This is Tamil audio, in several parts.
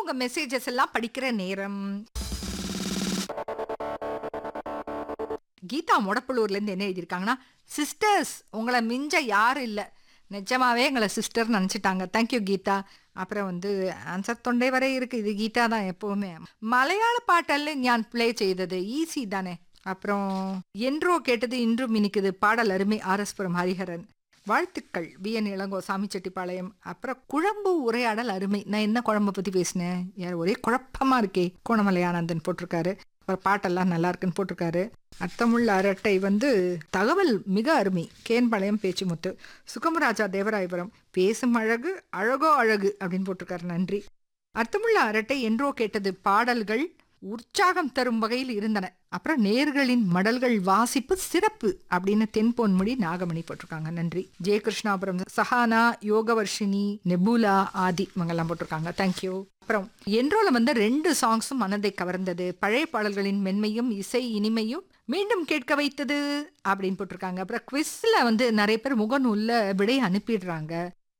உங்க மெசேஜஸ் எல்லாம் படிக்கிற நேரம் கீதா முடப்புலூர்ல இருந்து என்ன எழுதியிருக்காங்கன்னா சிஸ்டர்ஸ் உங்களை மிஞ்ச யாரும் இல்லை நிஜமாவே எங்களை சிஸ்டர் நினச்சிட்டாங்க தேங்க்யூ கீதா அப்புறம் வந்து ஆன்சர் தொண்டை வரை இருக்கு இது கீதா தான் எப்பவுமே மலையாள பாட்டல்ல ஞான் ப்ளே செய்தது ஈஸி தானே அப்புறம் என்றோ கேட்டது இன்றும் இனிக்குது பாடல் அருமை ஆர்எஸ்புரம் ஹரிஹரன் வாழ்த்துக்கள் வி என் இளங்கோ சாமிச்செட்டிப்பாளையம் அப்புறம் குழம்பு உரையாடல் அருமை நான் என்ன குழம்பு பத்தி பேசினேன் யார் ஒரே குழப்பமா இருக்கே கோணமலை ஆனந்தன் போட்டிருக்காரு அப்புறம் பாட்டெல்லாம் நல்லா இருக்குன்னு போட்டிருக்காரு அர்த்தமுள்ள அரட்டை வந்து தகவல் மிக அருமை கேன்பாளையம் பேச்சுமுத்து சுகமராஜா தேவராயபுரம் பேசும் அழகு அழகோ அழகு அப்படின்னு போட்டிருக்காரு நன்றி அர்த்தமுள்ள அரட்டை என்றோ கேட்டது பாடல்கள் உற்சாகம் தரும் வகையில் இருந்தன அப்புறம் நேர்களின் மடல்கள் வாசிப்பு சிறப்பு அப்படின்னு தென்பொன்முடி நாகமணி போட்டிருக்காங்க நன்றி ஜெயகிருஷ்ணாபுரம் சஹானா யோகவர்ஷினி நெபுலா ஆதி இவங்கெல்லாம் போட்டிருக்காங்க தேங்க்யூ அப்புறம் என்றோல வந்த ரெண்டு சாங்ஸும் மனதை கவர்ந்தது பழைய பாடல்களின் மென்மையும் இசை இனிமையும் மீண்டும் கேட்க வைத்தது அப்படின்னு போட்டிருக்காங்க அப்புறம் குவிஸ்ல வந்து நிறைய பேர் முகநூல்ல விடை அனுப்பிடுறாங்க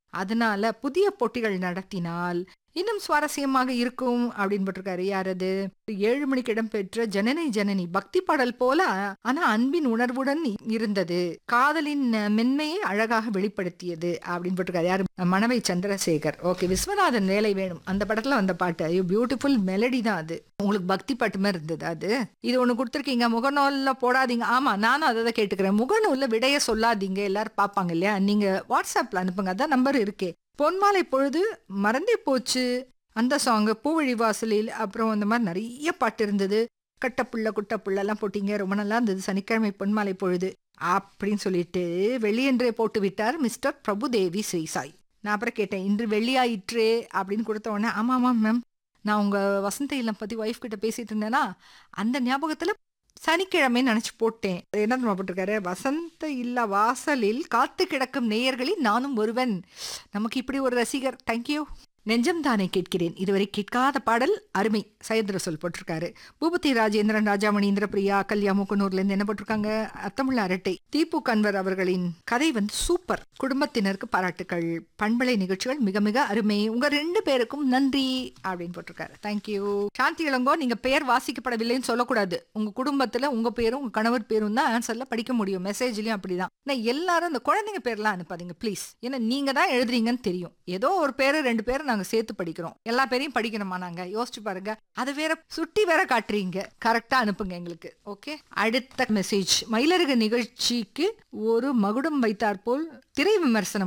அதனால புதிய போட்டிகள் நடத்தினால் இன்னும் சுவாரஸ்யமாக இருக்கும் அப்படின்னு போட்டிருக்காரு யார் அது ஏழு மணிக்கு இடம்பெற்ற ஜனனி ஜனனி பக்தி பாடல் போல ஆனா அன்பின் உணர்வுடன் இருந்தது காதலின் மென்மையை அழகாக வெளிப்படுத்தியது அப்படின்னு போட்டிருக்காரு யாரு மணவை சந்திரசேகர் ஓகே விஸ்வநாதன் வேலை வேணும் அந்த படத்துல வந்த பாட்டு ஐயோ பியூட்டிஃபுல் மெலடி தான் அது உங்களுக்கு பக்தி பாட்டு மாதிரி இருந்தது அது இது ஒண்ணு கொடுத்துருக்கீங்க முகநூல்ல போடாதீங்க ஆமா நானும் அதை தான் கேட்டுக்கிறேன் முகநூல்ல விடைய சொல்லாதீங்க எல்லாரும் பார்ப்பாங்க இல்லையா நீங்க வாட்ஸ்அப்ல அனுப்புங்க அதான் நம்பர் இருக்கே பொன்மாலை பொழுது மறந்தே போச்சு அந்த சாங்கு பூவழி வாசலில் அப்புறம் அந்த மாதிரி நிறைய பாட்டு இருந்தது கட்டப்புள்ள குட்டப்புள்ள எல்லாம் போட்டீங்க ரொம்ப நல்லா இருந்தது சனிக்கிழமை பொன்மாலை பொழுது அப்படின்னு சொல்லிட்டு வெளியென்றே போட்டு விட்டார் மிஸ்டர் பிரபுதேவி ஸ்ரீசாய் நான் அப்புறம் கேட்டேன் இன்று வெள்ளியாயிற்றே அப்படின்னு கொடுத்த உடனே ஆமா ஆமா மேம் நான் உங்க வசந்த இல்லம் பத்தி ஒய்ஃப் கிட்ட பேசிட்டு இருந்தேன்னா அந்த ஞாபகத்துல சனிக்கிழமை நினைச்சு போட்டேன் என்ன தெரியுமா போட்டிருக்காரு வசந்த இல்ல வாசலில் காத்து கிடக்கும் நேயர்களில் நானும் ஒருவன் நமக்கு இப்படி ஒரு ரசிகர் தேங்க்யூ நெஞ்சம் தானே கேட்கிறேன் இதுவரை கேட்காத பாடல் அருமை சையந்திர சொல் போட்டிருக்காரு பூபதி ராஜேந்திரன் ராஜாமணி இந்திரபிரியா கல்யா மூக்கனூர்ல இருந்து என்ன போட்டிருக்காங்க அத்தமிழ் அரட்டை தீபு கன்வர் அவர்களின் கதை வந்து சூப்பர் குடும்பத்தினருக்கு பாராட்டுக்கள் பண்பலை நிகழ்ச்சிகள் மிக மிக அருமை உங்க ரெண்டு பேருக்கும் நன்றி அப்படின்னு போட்டிருக்காரு தேங்க்யூ சாந்தி இளங்கோ நீங்க பெயர் வாசிக்கப்படவில்லைன்னு சொல்லக்கூடாது உங்க குடும்பத்துல உங்க பேரும் உங்க கணவர் பேரும் தான் ஆன்சர்ல படிக்க முடியும் மெசேஜ்லயும் அப்படிதான் நான் எல்லாரும் அந்த குழந்தைங்க பேர்லாம் அனுப்பாதீங்க ப்ளீஸ் ஏன்னா நீங்க தான் எழுதுறீங்கன்னு தெரியும் ஏதோ ஒரு பேரு ரெண்டு பேரும் நாங்க சேர்த்து படிக்கிறோம் எல்லா பேரையும் படிக்கணுமா நாங்க யோசிச்சு பாருங்க அதை வேற சுட்டி வேற காட்டுறீங்க கரெக்டா அனுப்புங்க எங்களுக்கு ஓகே அடுத்த மெசேஜ் மயிலருகு நிகழ்ச்சிக்கு ஒரு மகுடம் வைத்தாற்போல் திரை விமர்சனம்